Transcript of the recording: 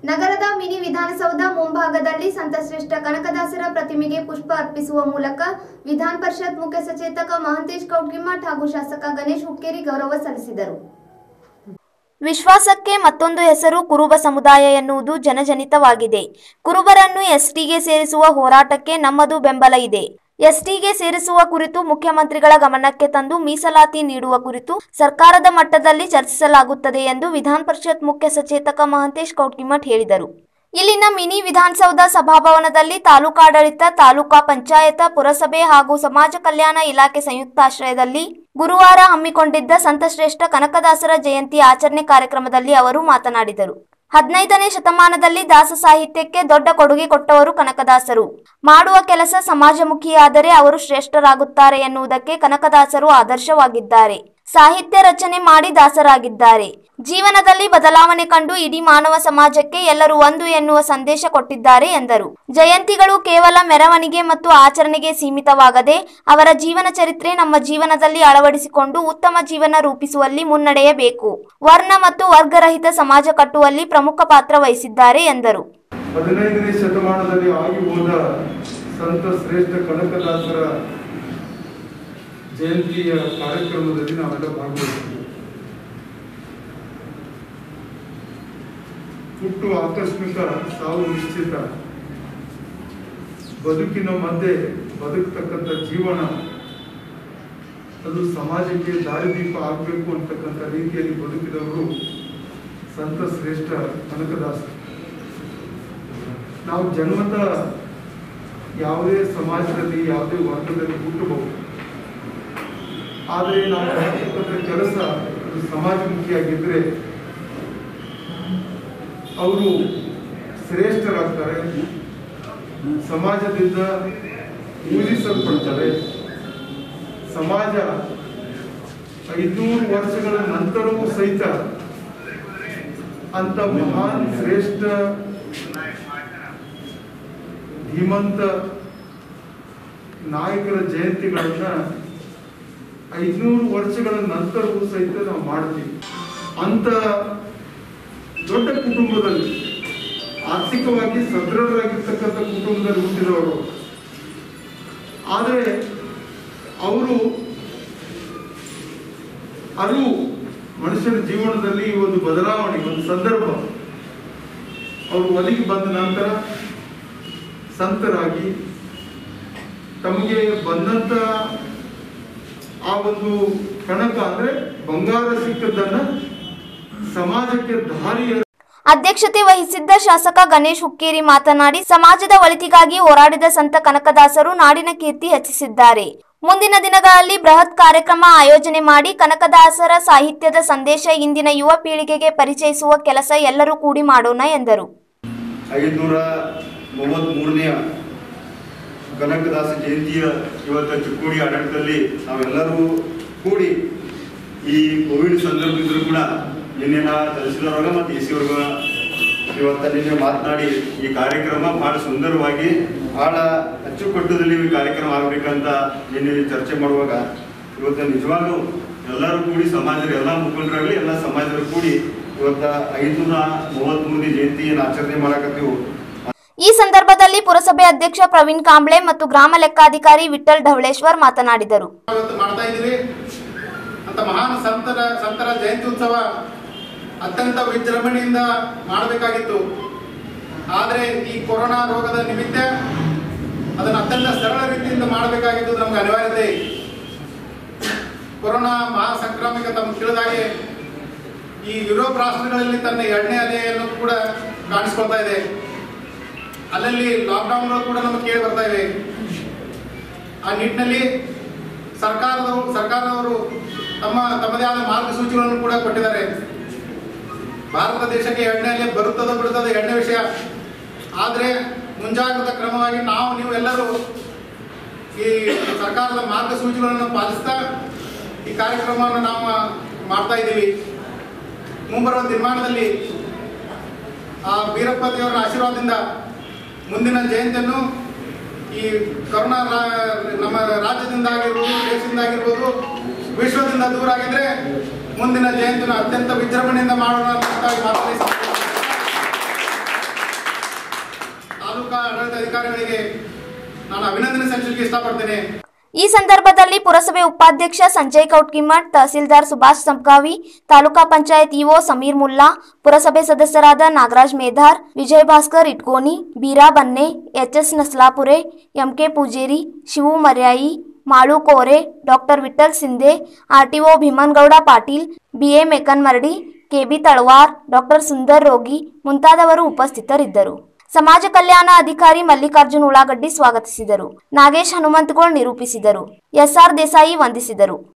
ನಗರದ ಮಿನಿ ವಿಧಾನಸೌಧ ಮುಂಭಾಗದಲ್ಲಿ ಸಂತಶ್ರೇಷ್ಠ ಕನಕದಾಸರ ಪ್ರತಿಮೆಗೆ ಪುಷ್ಪ ಅರ್ಪಿಸುವ ಮೂಲಕ ವಿಧಾನ ಪರಿಷತ್ ಮುಖ್ಯ ಸಚೇತಕ ಮಹಂತೇಶ್ ಕೌಟ್ಗಿಮಠ್ ಹಾಗೂ ಶಾಸಕ ಗಣೇಶ್ ಹುಕ್ಕೇರಿ ಗೌರವ ಸಲ್ಲಿಸಿದರು ವಿಶ್ವಾಸಕ್ಕೆ ಮತ್ತೊಂದು ಹೆಸರು ಕುರುಬ ಸಮುದಾಯ ಎನ್ನುವುದು ಜನಜನಿತವಾಗಿದೆ ಕುರುಬರನ್ನು ಎಸ್ಟಿಗೆ ಸೇರಿಸುವ ಹೋರಾಟಕ್ಕೆ ನಮ್ಮದು ಬೆಂಬಲ ಇದೆ ಎಸ್ಟಿಗೆ ಸೇರಿಸುವ ಕುರಿತು ಮುಖ್ಯಮಂತ್ರಿಗಳ ಗಮನಕ್ಕೆ ತಂದು ಮೀಸಲಾತಿ ನೀಡುವ ಕುರಿತು ಸರ್ಕಾರದ ಮಟ್ಟದಲ್ಲಿ ಚರ್ಚಿಸಲಾಗುತ್ತದೆ ಎಂದು ವಿಧಾನ ಪರಿಷತ್ ಮುಖ್ಯ ಸಚೇತಕ ಮಹಂತೇಶ್ ಕೌಟ್ಗಿಮಠ್ ಹೇಳಿದರು ಇಲ್ಲಿನ ಮಿನಿ ವಿಧಾನಸೌಧ ಸಭಾಭವನದಲ್ಲಿ ತಾಲೂಕಾಡಳಿತ ತಾಲೂಕಾ ಪಂಚಾಯತ ಪುರಸಭೆ ಹಾಗೂ ಸಮಾಜ ಕಲ್ಯಾಣ ಇಲಾಖೆ ಸಂಯುಕ್ತಾಶ್ರಯದಲ್ಲಿ ಗುರುವಾರ ಹಮ್ಮಿಕೊಂಡಿದ್ದ ಸಂತಶ್ರೇಷ್ಠ ಕನಕದಾಸರ ಜಯಂತಿ ಆಚರಣೆ ಕಾರ್ಯಕ್ರಮದಲ್ಲಿ ಅವರು ಮಾತನಾಡಿದರು ಹದಿನೈದನೇ ಶತಮಾನದಲ್ಲಿ ದಾಸ ಸಾಹಿತ್ಯಕ್ಕೆ ದೊಡ್ಡ ಕೊಡುಗೆ ಕೊಟ್ಟವರು ಕನಕದಾಸರು ಮಾಡುವ ಕೆಲಸ ಸಮಾಜಮುಖಿಯಾದರೆ ಅವರು ಶ್ರೇಷ್ಠರಾಗುತ್ತಾರೆ ಎನ್ನುವುದಕ್ಕೆ ಕನಕದಾಸರು ಆದರ್ಶವಾಗಿದ್ದಾರೆ ಸಾಹಿತ್ಯ ರಚನೆ ಮಾಡಿ ದಾಸರಾಗಿದ್ದಾರೆ ಜೀವನದಲ್ಲಿ ಬದಲಾವಣೆ ಕಂಡು ಇಡೀ ಮಾನವ ಸಮಾಜಕ್ಕೆ ಎಲ್ಲರೂ ಒಂದು ಎನ್ನುವ ಸಂದೇಶ ಕೊಟ್ಟಿದ್ದಾರೆ ಎಂದರು ಜಯಂತಿಗಳು ಕೇವಲ ಮೆರವಣಿಗೆ ಮತ್ತು ಆಚರಣೆಗೆ ಸೀಮಿತವಾಗದೆ ಅವರ ಜೀವನ ಚರಿತ್ರೆ ನಮ್ಮ ಜೀವನದಲ್ಲಿ ಅಳವಡಿಸಿಕೊಂಡು ಉತ್ತಮ ಜೀವನ ರೂಪಿಸುವಲ್ಲಿ ಮುನ್ನಡೆಯಬೇಕು ವರ್ಣ ಮತ್ತು ವರ್ಗರಹಿತ ಸಮಾಜ ಕಟ್ಟುವಲ್ಲಿ ಪ್ರಮುಖ ಪಾತ್ರ ವಹಿಸಿದ್ದಾರೆ ಎಂದರು ಹದಿನೈದನೇ ಶತಮಾನದಲ್ಲಿ ಆಗಿ ಹೋದ ಸಂತ ಶ್ರೇಷ್ಠ ಕನಕದಾಸರ ಜಯಂತಿಯ ಕಾರ್ಯಕ್ರಮದಲ್ಲಿ ನಾವೆಲ್ಲ ಭಾಗವಹಿಸಿದ್ವಿ ಹುಟ್ಟು ಆಕಸ್ಮಿಕ ಸಾವು ನಿಶ್ಚಿತ ಬದುಕಿನ ಮಧ್ಯೆ ಬದುಕ್ತಕ್ಕಂಥ ಜೀವನ ಅದು ಸಮಾಜಕ್ಕೆ ದಾರಿದೀಪ ಆಗಬೇಕು ಅಂತಕ್ಕಂಥ ರೀತಿಯಲ್ಲಿ ಬದುಕಿದವರು ಸಂತ ಶ್ರೇಷ್ಠ ಕನಕದಾಸರು ನಾವು ಜನ್ಮದ ಯಾವುದೇ ಸಮಾಜದಲ್ಲಿ ಯಾವುದೇ ವರ್ಗದಲ್ಲಿ ಹುಟ್ಟಬಹುದು ಆದರೆ ನಾವು ಮಾಡ್ತಕ್ಕಂಥ ಕೆಲಸ ಅದು ಸಮಾಜಮುಖಿಯಾಗಿದ್ರೆ ಅವರು ಶ್ರೇಷ್ಠರಾಗ್ತಾರೆ ಸಮಾಜದಿಂದ ಪೂಜಿಸಲ್ಪಡ್ತಾರೆ ಸಮಾಜ ಐನೂರು ವರ್ಷಗಳ ನಂತರವೂ ಸಹಿತ ಅಂತ ಮಹಾನ್ ಶ್ರೇಷ್ಠ ಧೀಮಂತ ನಾಯಕರ ಜಯಂತಿಗಳನ್ನ ಐನೂರು ವರ್ಷಗಳ ನಂತರವೂ ಸಹಿತ ನಾವು ಮಾಡ್ತೀವಿ ಅಂತ ದೊಡ್ಡ ಕುಟುಂಬದಲ್ಲಿ ಆರ್ಥಿಕವಾಗಿ ಸದೃಢರಾಗಿರ್ತಕ್ಕಂಥ ಕುಟುಂಬದಲ್ಲಿ ಹುಟ್ಟಿದವರು ಆದರೆ ಅವರು ಅರಿವು ಮನುಷ್ಯನ ಜೀವನದಲ್ಲಿ ಈ ಒಂದು ಬದಲಾವಣೆ ಒಂದು ಸಂದರ್ಭ ಅವರು ಒದಗಿ ಬಂದ ನಂತರ ಸಂತರಾಗಿ ತಮಗೆ ಬಂದಂತ ಆ ಒಂದು ಕಣಕ ಅಂದ್ರೆ ಬಂಗಾರ ಸಿಕ್ಕದ್ದನ್ನ ಸಮಾಜಕ್ಕೆ ದಾರಿಯ ಅಧ್ಯಕ್ಷತೆ ವಹಿಸಿದ್ದ ಶಾಸಕ ಗಣೇಶ್ ಹುಕ್ಕೇರಿ ಮಾತನಾಡಿ ಸಮಾಜದ ಒಳಿತಿಗಾಗಿ ಹೋರಾಡಿದ ಸಂತ ಕನಕದಾಸರು ನಾಡಿನ ಕೀರ್ತಿ ಹೆಚ್ಚಿಸಿದ್ದಾರೆ ಮುಂದಿನ ದಿನಗಳಲ್ಲಿ ಬೃಹತ್ ಕಾರ್ಯಕ್ರಮ ಆಯೋಜನೆ ಮಾಡಿ ಕನಕದಾಸರ ಸಾಹಿತ್ಯದ ಸಂದೇಶ ಇಂದಿನ ಯುವ ಪೀಳಿಗೆಗೆ ಪರಿಚಯಿಸುವ ಕೆಲಸ ಎಲ್ಲರೂ ಕೂಡಿ ಮಾಡೋಣ ಎಂದರು ಐದುನೂರ ಮೂವತ್ತ್ಮೂರನೆಯ ಕನಕದಾಸ ಜಯಂತಿಯ ಇವತ್ತು ಚಿಕ್ಕೋಡಿ ಆಡಳಿತದಲ್ಲಿ ನಾವೆಲ್ಲರೂ ಕೂಡಿ ಈ ಕೋವಿಡ್ ಸಂದರ್ಭದಿಂದಲೂ ಕೂಡ ನಿನ್ನೆ ನಾ ತಹಸೀಲ್ದಾರ್ಗ ಮತ್ತು ಎ ಸಿ ವರ್ಗ ಇವತ್ತು ನಿನ್ನೆ ಮಾತನಾಡಿ ಈ ಕಾರ್ಯಕ್ರಮ ಬಹಳ ಸುಂದರವಾಗಿ ಬಹಳ ಅಚ್ಚುಕಟ್ಟುದಲ್ಲಿ ಈ ಕಾರ್ಯಕ್ರಮ ಆಗಬೇಕಂತ ನಿನ್ನೆ ಚರ್ಚೆ ಮಾಡುವಾಗ ಇವತ್ತು ನಿಜವಾಗ್ಲೂ ಎಲ್ಲರೂ ಕೂಡಿ ಸಮಾಜದ ಎಲ್ಲ ಮುಖಂಡರಾಗಲಿ ಎಲ್ಲ ಸಮಾಜದ ಕೂಡಿ ಇವತ್ತ ಐದುನೂರ ಮೂವತ್ತ್ಮೂರನೇ ಜಯಂತಿಯನ್ನು ಆಚರಣೆ ಮಾಡಕತ್ತೀವಿ ಈ ಸಂದರ್ಭದಲ್ಲಿ ಪುರಸಭೆ ಅಧ್ಯಕ್ಷ ಪ್ರವೀಣ್ ಕಾಂಬ್ಳೆ ಮತ್ತು ಗ್ರಾಮ ಲೆಕ್ಕಾಧಿಕಾರಿ ವಿಠಲ್ ಢವಳೇಶ್ವರ್ ಮಾತನಾಡಿದರು ಇವತ್ತು ಮಾಡ್ತಾ ಇದ್ದೀವಿ ಅಂತ ಮಹಾನ್ ಸಂತರ ಸಂತರ ಜಯಂತಿ ಉತ್ಸವ ಅತ್ಯಂತ ವಿಜೃಂಭಣೆಯಿಂದ ಮಾಡಬೇಕಾಗಿತ್ತು ಆದರೆ ಈ ಕೊರೋನಾ ರೋಗದ ನಿಮಿತ್ತ ಅದನ್ನು ಅತ್ಯಂತ ಸರಳ ರೀತಿಯಿಂದ ಮಾಡಬೇಕಾಗಿದ್ದು ನಮ್ಗೆ ಅನಿವಾರ್ಯತೆ ಕೊರೋನಾ ಮಹಾ ಸಂಕ್ರಾಮಿಕ ತಮ್ಗೆ ತಿಳಿದಾಗೆ ಈ ಯುರೋಪ್ ರಾಷ್ಟ್ರಗಳಲ್ಲಿ ತನ್ನ ಎರಡನೇ ಅಲೆಯನ್ನು ಕೂಡ ಕಾಣಿಸ್ಕೊಳ್ತಾ ಇದೆ ಅಲ್ಲಲ್ಲಿ ಲಾಕ್ಡೌನ್ಗಳು ಕೂಡ ನಮಗೆ ಕೇಳಿ ಬರ್ತಾ ಇವೆ ಆ ನಿಟ್ಟಿನಲ್ಲಿ ಸರ್ಕಾರದವರು ಸರ್ಕಾರದವರು ತಮ್ಮ ತಮ್ಮದೇ ಆದ ಮಾರ್ಗಸೂಚಿಗಳನ್ನು ಕೂಡ ಕೊಟ್ಟಿದ್ದಾರೆ ಭಾರತ ದೇಶಕ್ಕೆ ಎಣ್ಣೆ ಅಲೆ ಬರುತ್ತದೋ ಬಿಡುತ್ತದೋ ಎಣ್ಣೆ ವಿಷಯ ಆದರೆ ಮುಂಜಾಗ್ರತಾ ಕ್ರಮವಾಗಿ ನಾವು ನೀವು ಎಲ್ಲರೂ ಈ ಸರ್ಕಾರದ ಮಾರ್ಗಸೂಚಿಗಳನ್ನು ಪಾಲಿಸ್ತಾ ಈ ಕಾರ್ಯಕ್ರಮವನ್ನು ನಾವು ಮಾಡ್ತಾ ಇದ್ದೀವಿ ಮುಂಬರುವ ದಿನಮಾನದಲ್ಲಿ ಆ ವೀರಪ್ಪ ದೇವರ ಆಶೀರ್ವಾದದಿಂದ ಮುಂದಿನ ಜಯಂತಿಯನ್ನು ಈ ಕರೋನಾ ರಾ- ನಮ್ಮ ರಾಜ್ಯದಿಂದ ಆಗಿರ್ಬೋದು ದೇಶದಿಂದ ಆಗಿರ್ಬೋದು ವಿಶ್ವದಿಂದ ದೂರ ಆಗಿದ್ರೆ ಮುಂದಿನ ಜಯಂತಿನ ಅತ್ಯಂತ ವಿಜೃಂಭಣೆಯಿಂದ ಮಾಡೋಣ ಅಂತ ಮಾತಾಡಿ ತಾಲೂಕಾ ಆಡಳಿತ ಅಧಿಕಾರಿಗಳಿಗೆ ನಾನು ಅಭಿನಂದನೆ ಸಲ್ಲಿಸಲಿಕ್ಕೆ ಇಷ್ಟಪಡ್ತೇನೆ ಈ ಸಂದರ್ಭದಲ್ಲಿ ಪುರಸಭೆ ಉಪಾಧ್ಯಕ್ಷ ಸಂಜಯ್ ಕೌಟ್ಕಿಮಠ್ ತಹಸೀಲ್ದಾರ್ ಸುಭಾಷ್ ಸಂಪ್ಗಾವಿ ತಾಲೂಕಾ ಪಂಚಾಯತ್ ಇಒ ಸಮೀರ್ ಮುಲ್ಲಾ ಪುರಸಭೆ ಸದಸ್ಯರಾದ Nagaraj Medhar Vijay Bhaskar Itgoni Bira Banne HS Naslapure MK Pujeri Shivu Maryayi Malu Kore doctor Vithal Shinde RTO Bhimangouda Patil BA Mekanmaradi KB Talwar doctor Sundar Rogi ಮುಂತಾದವರು ಉಪಸ್ಥಿತರಿದ್ದರು ಸಮಾಜ ಕಲ್ಯಾಣ ಅಧಿಕಾರಿ ಮಲ್ಲಿಕಾರ್ಜುನ್ ಉಳ್ಳಾಗಡ್ಡಿ ಸ್ವಾಗತಿಸಿದರು ನಾಗೇಶ್ ಹನುಮಂತಗೋಳ್ ನಿರೂಪಿಸಿದರು ಎಸ್ಆರ್ ದೇಸಾಯಿ ವಂದಿಸಿದರು